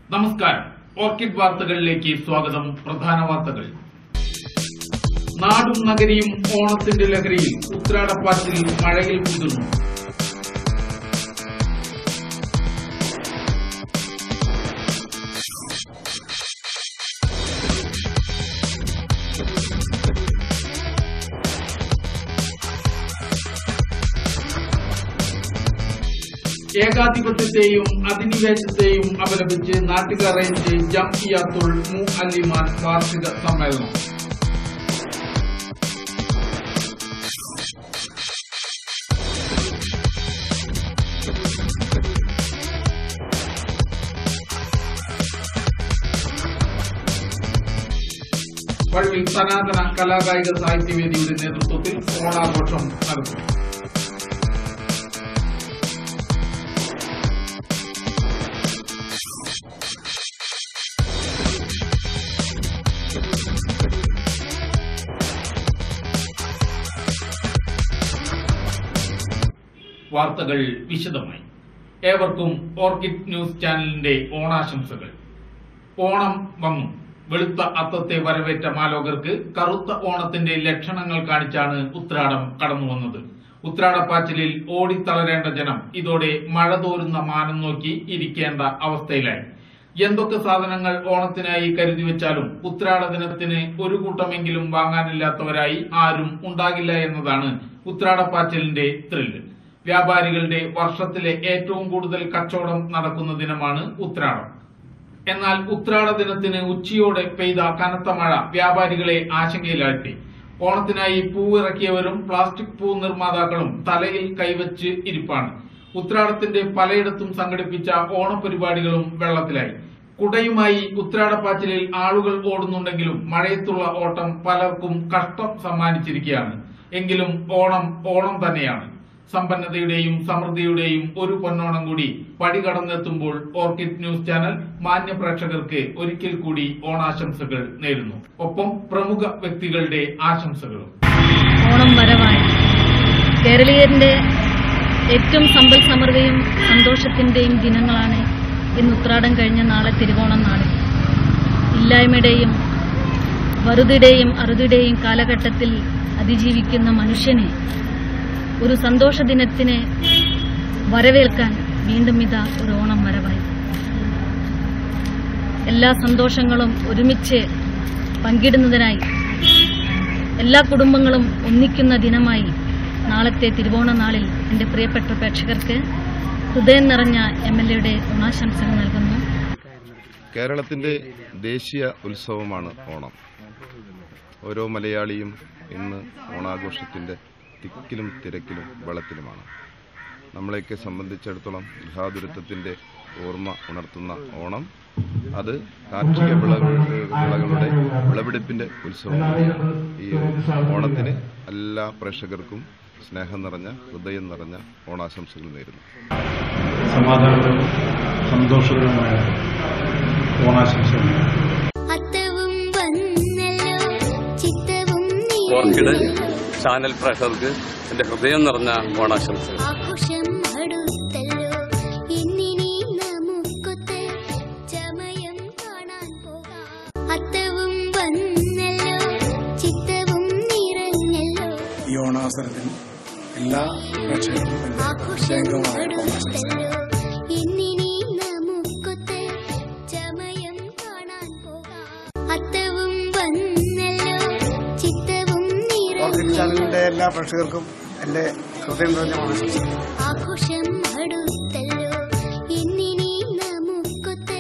നമസ്കാരം ഓർക്കിഡ് വാർത്തകളിലേക്ക് സ്വാഗതം പ്രധാന വാർത്തകൾ നാടും നഗരിയും ഓണത്തിന്റെ ലഹരിയിൽ ഉത്രാടപ്പാച്ചിൽ മഴയിൽ കുതിർന്നു ഏകാധിപത്യത്തെയും അധിനിവേശത്തെയും അപലപിച്ച് നാട്ടുകാർ റേഞ്ച് ജംഇയാത്തുൽ മു അല്ലിമാൻ വാർഷിക സമ്മേളനം പള്ളി സനാതന കലാകായിക സാഹിത്യവേദിയുടെ നേതൃത്വത്തിൽ ഓണാഘോഷം നടത്തി വാർത്തകൾ വിശദമായി ഏവർക്കും ഓർക്കിഡ് ന്യൂസ് ചാനലിന്റെ ഓണാശംസകൾ ഓണം വന്നു വെളുത്ത അത്തത്തെ വരവേറ്റ മാലോകർക്ക് കറുത്ത ഓണത്തിന്റെ ലക്ഷണങ്ങൾ കാണിച്ചാണ് ഉത്രാടം കടന്നു വന്നത് ഉത്രാടപ്പാച്ചിലിൽ ഓടിത്തളരേണ്ട ജനം ഇതോടെ മഴ തോരുന്ന മാനം നോക്കി ഇരിക്കേണ്ട അവസ്ഥയിലായി എന്തൊക്കെ സാധനങ്ങൾ ഓണത്തിനായി കരുതി വെച്ചാലും ഉത്രാട ദിനത്തിന് ഒരു കൂട്ടമെങ്കിലും വാങ്ങാനില്ലാത്തവരായി ആരും ഉണ്ടാകില്ല എന്നതാണ് ഉത്രാടപ്പാച്ചിലിന്റെ ത്രില്ല് വ്യാപാരികളുടെ വർഷത്തിലെ ഏറ്റവും കൂടുതൽ കച്ചവടം നടക്കുന്ന ദിനമാണ് ഉത്രാടം എന്നാൽ ഉത്രാട ദിനത്തിന് ഉച്ചയോടെ പെയ്ത കനത്ത മഴ വ്യാപാരികളെ ആശങ്കയിലാഴ്ത്തി ഓണത്തിനായി പൂവിറക്കിയവരും പ്ലാസ്റ്റിക് പൂ നിർമ്മാതാക്കളും തലയിൽ കൈവച്ച് ഇരിപ്പാണ് ഉത്രാടത്തിന്റെ പലയിടത്തും സംഘടിപ്പിച്ച ഓണപരിപാടികളും വെള്ളത്തിലായി കുടയുമായി ഉത്രാടപ്പാച്ചിലിൽ ആളുകൾ ഓടുന്നുണ്ടെങ്കിലും മഴയത്തുള്ള ഓട്ടം പലർക്കും കഷ്ടം സമ്മാനിച്ചിരിക്കുകയാണ് എങ്കിലും ഓണം ഓണം തന്നെയാണ് സമ്പന്നതയുടെയും സമൃദ്ധിയുടെയും ഒരു പൊന്നോണം കൂടി പടി കടന്നെത്തുമ്പോൾ ഓർക്കിഡ് ന്യൂസ് ചാനൽ മാന്യ പ്രേക്ഷകർക്ക് ഒരിക്കൽ കൂടി ഓണാശംസകൾ നേരുന്നു ഒപ്പം പ്രമുഖ വ്യക്തികളുടെ ആശംസകളും ഓണം വരവായി കേരളീയരുടെ ഏറ്റവും സമ്പൽ സമൃദ്ധിയും സന്തോഷത്തിന്റെയും ദിനങ്ങളാണ് ഇന്ന് ഉത്രാടം കഴിഞ്ഞ നാളെ തിരുവോണം നാട് ഇല്ലായ്മയുടെയും വറുതിയുടെയും അറുതിയുടെയും കാലഘട്ടത്തിൽ അതിജീവിക്കുന്ന മനുഷ്യനെ ഒരു സന്തോഷ ദിനത്തിന് വരവേൽക്കാൻ വീണ്ടും ഇതാ ഒരു ഓണം വരവായി എല്ലാ സന്തോഷങ്ങളും ഒരുമിച്ച് പങ്കിടുന്നതിനായി എല്ലാ കുടുംബങ്ങളും ഒന്നിക്കുന്ന ദിനമായി നാളത്തെ തിരുവോണ നാളിൽ എൻ്റെ പ്രിയപ്പെട്ട പ്രേക്ഷകർക്ക് ഹൃദയം നിറഞ്ഞ എം എൽ എയുടെ ഓണാശംസകൾ നൽകുന്നു കേരളത്തിൻ്റെ ദേശീയ ഉത്സവമാണ് ഓണം ഓരോ മലയാളിയും ഇന്ന് ഓണാഘോഷത്തിൻ്റെ തിക്കിലും തിരക്കിലും വെള്ളത്തിലുമാണ് നമ്മളെയൊക്കെ സംബന്ധിച്ചിടത്തോളം ഗൃഹാതുരത്വത്തിൻ്റെ ഓർമ്മ ഉണർത്തുന്ന ഓണം അത് കാർഷിക വിളകൾ വിളകളുടെ വിളവെടുപ്പിൻ്റെ ഉത്സവം കൂടിയാണ് ഈ ഓണത്തിന് എല്ലാ പ്രേക്ഷകർക്കും സ്നേഹം നിറഞ്ഞ ഹൃദയം നിറഞ്ഞ ഓണാശംസകൾ നേരുന്നു സമാധാനപരവും സന്തോഷകരവുമായ ഓണാശംസകൾ അത്തവും വന്നല്ലോ ചിത്തവും ഓർക്കിഡ് നിറഞ്ഞല്ലോ ചാനൽ പ്രേക്ഷകർക്ക് എന്റെ ഹൃദയം നിറഞ്ഞ ഓണാശംസകൾ ആഘോഷം അടുത്തല്ലോ ഇന്നിനി നമുക്കൊത്ത് ചമയം കാണാൻ പോകാം അത്തവും വന്നല്ലോ ചിത്തവും നിറഞ്ഞല്ലോ ഈ ഓണാവസരത്തിൽ എല്ലാ പ്രേക്ഷകർക്കും എൻ്റെ ആഘോഷം ഹൃദയംഗമായ ഓണാശംസകൾ അടുത്തല്ലോ ഇന്നിനി നമുക്കൊത്ത് ചമയം കാണാൻ പോകാം അത്തവും വന്നല്ലോ ചിത്തവും ഓർക്കിഡ് നിറഞ്ഞല്ലോ ചാനലിൻ്റെ എല്ലാ പ്രേക്ഷകർക്കും എൻ്റെ ഹൃദയം നിറഞ്ഞ ഓണാശംസകൾ ആഘോഷം അടുത്തല്ലോ ഇന്നിനി നമുക്കൊത്ത്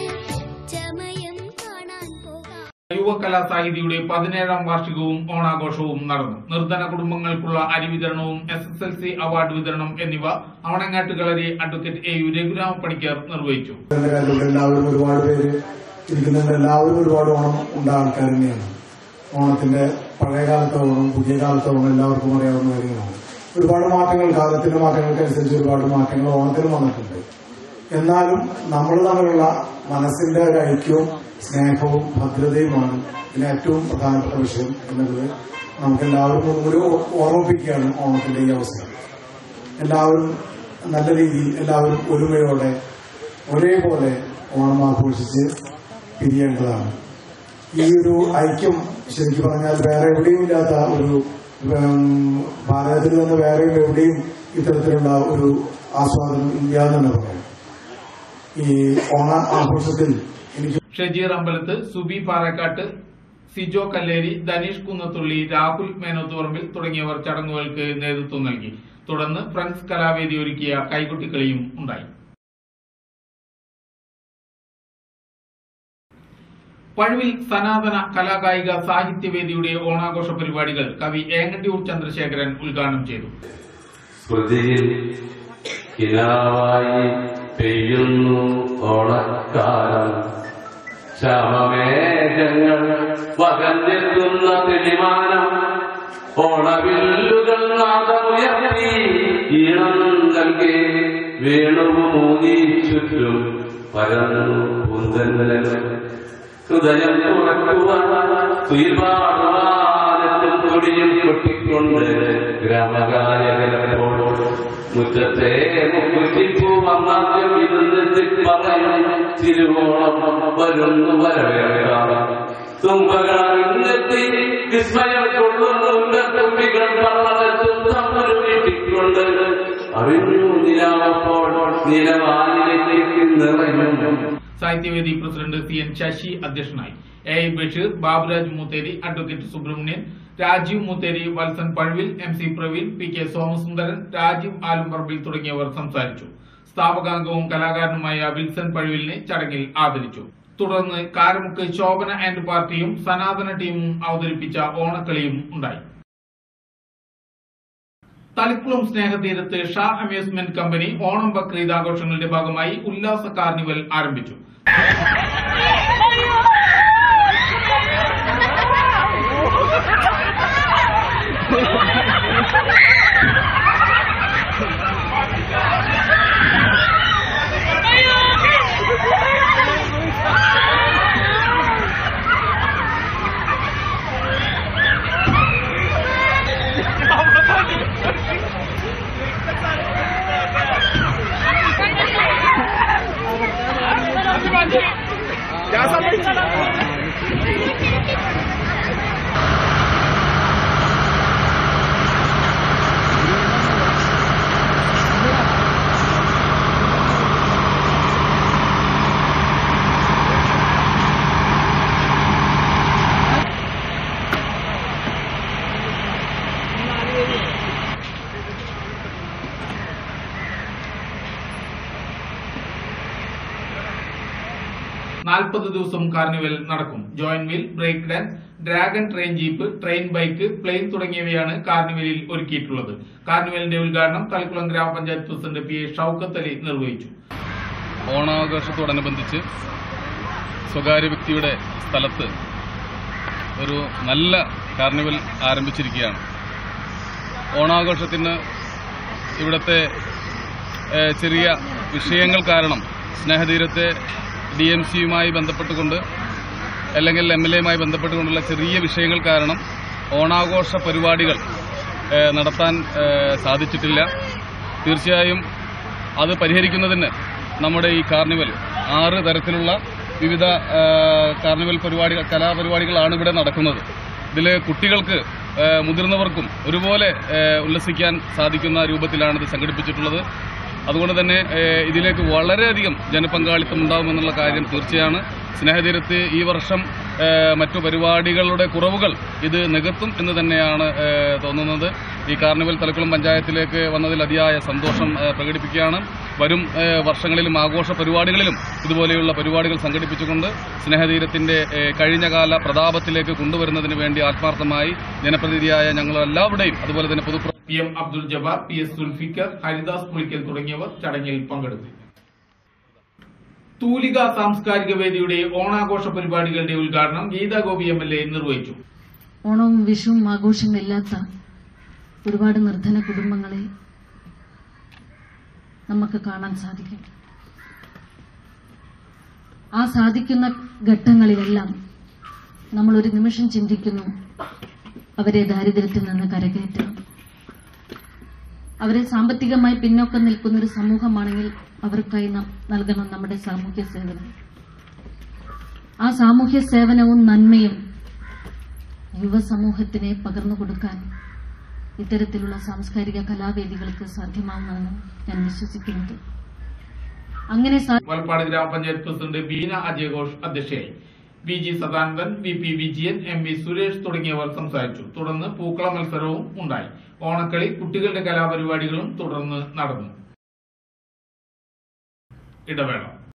ചമയം കാണാൻ പോകാം യുവകലാ സാഹിതിയുടെ പതിനേഴാം വാർഷികവും ഓണാഘോഷവും നടന്നു നിർധന കുടുംബങ്ങൾക്കുള്ള അരി വിതരണവും S S L C award വിതരണം എന്നിവ Avanangattu Kalari advocate A U Raghurama Panicker നിർവഹിച്ചു ഇതിന്റെ കാര്യത്തിലൂടെ എല്ലാവരും ഒരുപാട് പേര് ഇരിക്കുന്നുണ്ട് എല്ലാവരും ഒരുപാട് ഓണം ഉണ്ട ആൾക്കാർ തന്നെയാണ് ഓണത്തിന്റെ പഴയ കാലത്തെ ഓണം പുതിയ കാലത്തെ ഓണം എല്ലാവർക്കും അറിയാവുന്ന കാര്യങ്ങളാണ് ഒരുപാട് മാറ്റങ്ങൾ കാലത്തിന്റെ മാറ്റങ്ങൾക്കനുസരിച്ച് ഒരുപാട് മാറ്റങ്ങൾ ഓണത്തിന് വന്നിട്ടുണ്ട് എന്നാലും നമ്മൾ തമ്മിലുള്ള മനസ്സിന്റെ ഒരു ഐക്യവും സ്നേഹവും ഭദ്രതയുമാണ് ഇതിന് ഏറ്റവും പ്രധാനപ്പെട്ട വിഷയം എന്നുള്ളത് നമുക്ക് എല്ലാവർക്കും ഒന്നുകൂടി ഓ- ഓർമ്മിപ്പിക്കുകയാണ് ഓണത്തിന്റെ ഈ അവസരം എല്ലാവരും നല്ല രീതിയിൽ എല്ലാവരും ഒരുമയോടെ ഒരേപോലെ ഓണം ആഘോഷിച്ച് പിരിയേണ്ടതാണ് ഈ ഒരു ഐക്യം ശരിക്കും പറഞ്ഞാൽ വേറെ എവിടെയും ഇല്ലാത്ത ഒരു ഉം, ഭാരതത്തിൽ നിന്ന് വേറെ എവിടെയും ഇത്തരത്തിലുള്ള ഒരു ആസ്വാദനം ഇല്ല എന്ന് തന്നെ പറയാം ഈ ഓണ ആഘോഷത്തിൽ എനിക്ക് ഷജീർ അമ്പലത്ത് സുബി പാറക്കാട്ട് സിജോ കല്ലേരി ധനീഷ് കുന്നത്തുള്ളി രാഹുൽ മേനോത്തുപറമ്പിൽ തുടങ്ങിയവർ ചടങ്ങുകൾക്ക് നേതൃത്വം നൽകി തുടർന്ന് ഫ്രണ്ട്സ് കലാവേദി ഒരുക്കിയ കൈകൊട്ടിക്കളിയും ഉണ്ടായി പഴുവിൽ സനാതന കലാകായിക സാഹിത്യവേദിയുടെ ഓണാഘോഷ പരിപാടികൾ കവി ഏങ്ങണ്ടിയൂർ ചന്ദ്രശേഖരൻ ഉദ്ഘാടനം ചെയ്തു സ്മൃതിയിൽ കിനാവായി പെയ്യുന്നു ഓണക്കാലം ശ്യാമമേഘങ്ങൾ വകഞ്ഞെത്തുന്ന തെളിമാനം ഓണവില്ലുകൾ നാദമുയർത്തി ഈണം നൽകി വേണുമൂതി ചുറ്റും പരന്നു പൂന്തന്നൽ ഹൃദയം തുറക്കുവാൻ തുയിൽപാടുവാനെത്തും കൊടിയും കൊട്ടിക്കൊണ്ട് ഗ്രാമഗായകരപ്പോൾ മുറ്റത്തെ മുക്കുറ്റിപ്പൂ വന്നാദ്യം ഇരുന്നിട്ട് പറയും തിരുവോണം വരുന്നു വരവേറ തുമ്പകളെത്തി വിസ്മയം കൊള്ളുന്നുണ്ട് തുമ്പികൾ പറഞ്ഞെത്തും തമ്മിൽ വീട്ടിക്കൊണ്ട് അറിഞ്ഞു നിലാവപ്പോൾ നിലവാനിലേക്ക് നിറയും സാഹിത്യവേദി പ്രസിഡന്റ് സി എൻ ശശി അധ്യക്ഷനായി A I Basheer Baburaj Mootheri advocate Subrahmanyan Rajeev Mootheri Valsan Pazhuvil M C Praveen P K Somasundaran Rajeev Alumparambil തുടങ്ങിയവർ സംസാരിച്ചു സ്ഥാപകാംഗവും കലാകാരനുമായ വിൽസൺ പഴുവിലിനെ ചടങ്ങിൽ ആദരിച്ചു തുടർന്ന് കാരമുക്ക് ശോഭന ആൻഡ് പാർട്ടിയും സനാതന ടീമും അവതരിപ്പിച്ച ഓണക്കളിയും ഉണ്ടായി തളിക്കുളം സ്നേഹതീരത്ത് ഷാ അമ്യൂസ്മെന്റ് കമ്പനി ഓണം ബക്രീദ് ആഘോഷങ്ങളുടെ ഭാഗമായി ഉല്ലാസ കാർണിവൽ ആരംഭിച്ചു നാൽപ്പത് ദിവസം കാർണിവൽ നടക്കും giant wheel break dance dragon train jeep train bike plane തുടങ്ങിയവയാണ് കാർണിവലിൽ ഒരുക്കിയിട്ടുള്ളത് കാർണിവലിന്റെ ഉദ്ഘാടനം തളിക്കുളം ഗ്രാമപഞ്ചായത്ത് president P A Shoukath Ali നിർവഹിച്ചു ഓണാഘോഷത്തോടനുബന്ധിച്ച് സ്വകാര്യ വ്യക്തിയുടെ സ്ഥലത്ത് ഒരു നല്ല കാർണിവൽ ആരംഭിച്ചിരിക്കുകയാണ് ഓണാഘോഷത്തിന് ഇവിടുത്തെ ഏഹ്, ചെറിയ വിഷയങ്ങൾ കാരണം സ്നേഹതീരത്തെ ഡി എം സിയുമായി ബന്ധപ്പെട്ടുകൊണ്ട് അല്ലെങ്കിൽ എം എൽ എയുമായി ബന്ധപ്പെട്ടുകൊണ്ടുള്ള ചെറിയ വിഷയങ്ങൾ കാരണം ഓണാഘോഷ പരിപാടികൾ ഏഹ്, നടത്താൻ ഏഹ്, സാധിച്ചിട്ടില്ല തീർച്ചയായും അത് പരിഹരിക്കുന്നതിന് നമ്മുടെ ഈ കാർണിവൽ ആറ് തരത്തിലുള്ള വിവിധ ആ, കാർണിവൽ പരിപാടികൾ കലാപരിപാടികളാണ് ഇവിടെ നടക്കുന്നത് ഇതിൽ കുട്ടികൾക്ക് ആ, മുതിർന്നവർക്കും ഒരുപോലെ ആ, ഉല്ലസിക്കാൻ സാധിക്കുന്ന രൂപത്തിലാണ് ഇത് സംഘടിപ്പിച്ചിട്ടുള്ളത് അതുകൊണ്ട് തന്നെ ആ, ഇതിലേക്ക് വളരെയധികം ജനപങ്കാളിത്തം ഉണ്ടാകുമെന്നുള്ള കാര്യം തീർച്ചയാണ് സ്നേഹതീരത്ത് ഈ വർഷം ആ, മറ്റു പരിപാടികളുടെ കുറവുകൾ ഇത് നികത്തും എന്ന് തന്നെയാണ് ആ, തോന്നുന്നത് ഈ കാർണിവൽ തലക്കുളം പഞ്ചായത്തിലേക്ക് വന്നതിൽ അതിയായ സന്തോഷം ആ, പ്രകടിപ്പിക്കുകയാണ് വരും ആ, വർഷങ്ങളിലും ആഘോഷ പരിപാടികളിലും ഇതുപോലെയുള്ള പരിപാടികൾ സംഘടിപ്പിച്ചുകൊണ്ട് സ്നേഹതീരത്തിന്റെ ആ, കഴിഞ്ഞകാല പ്രതാപത്തിലേക്ക് കൊണ്ടുവരുന്നതിന് വേണ്ടി ആത്മാർത്ഥമായി ജനപ്രതിനിധിയായ ഞങ്ങൾ എല്ലാവരുടെയും അതുപോലെ തന്നെ പൊതുപ്ര P M Abdul Jabbar P S Sulficker Haridas Pulikkal തുടങ്ങിയവർ ചടങ്ങിൽ പങ്കെടുത്തു തൂലിക സാംസ്കാരിക വേദിയുടെ ഓണാഘോഷ പരിപാടികളുടെ ഉദ്ഘാടനം Geetha Gopi M L A നിർവഹിച്ചു ഓണവും വിഷുവും ആഘോഷങ്ങളില്ലാത്ത ഒരുപാട് നിർധന കുടുംബങ്ങളെ നമുക്ക് കാണാൻ സാധിക്കും ആ സാധിക്കുന്ന ഘട്ടങ്ങളിലെല്ലാം നമ്മൾ ഒരു നിമിഷം ചിന്തിക്കുന്നു അവരെ ദാരിദ്ര്യത്തിൽ നിന്ന് കരകയറ്റണം അവരെ സാമ്പത്തികമായി പിന്നോക്കം നിൽക്കുന്ന ഒരു സമൂഹമാണെങ്കിൽ അവർക്കായി നാം നൽകണം നമ്മുടെ സാമൂഹ്യ സേവനം ആ സാമൂഹ്യ സേവനവും നന്മയും യുവസമൂഹത്തിനെ പകർന്നു കൊടുക്കാൻ ഇത്തരത്തിലുള്ള സാംസ്കാരിക കലാവേദികൾക്ക് സാധ്യമാവുമെന്ന് ഞാൻ വിശ്വസിക്കുന്നത് അങ്ങനെ സാ- വലപ്പാട് ഗ്രാമപഞ്ചായത്ത് പ്രസിഡന്റ് ബീന അജയഘോഷ് അധ്യക്ഷയായി V G Sadanandan V P Vijayan M V Suresh തുടങ്ങിയവർ സംസാരിച്ചു തുടർന്ന് പൂക്കള മത്സരവും ഉണ്ടായി ഓണക്കളി കുട്ടികളുടെ കലാപരിപാടികളും തുടർന്ന് നടന്നു ഇടവേള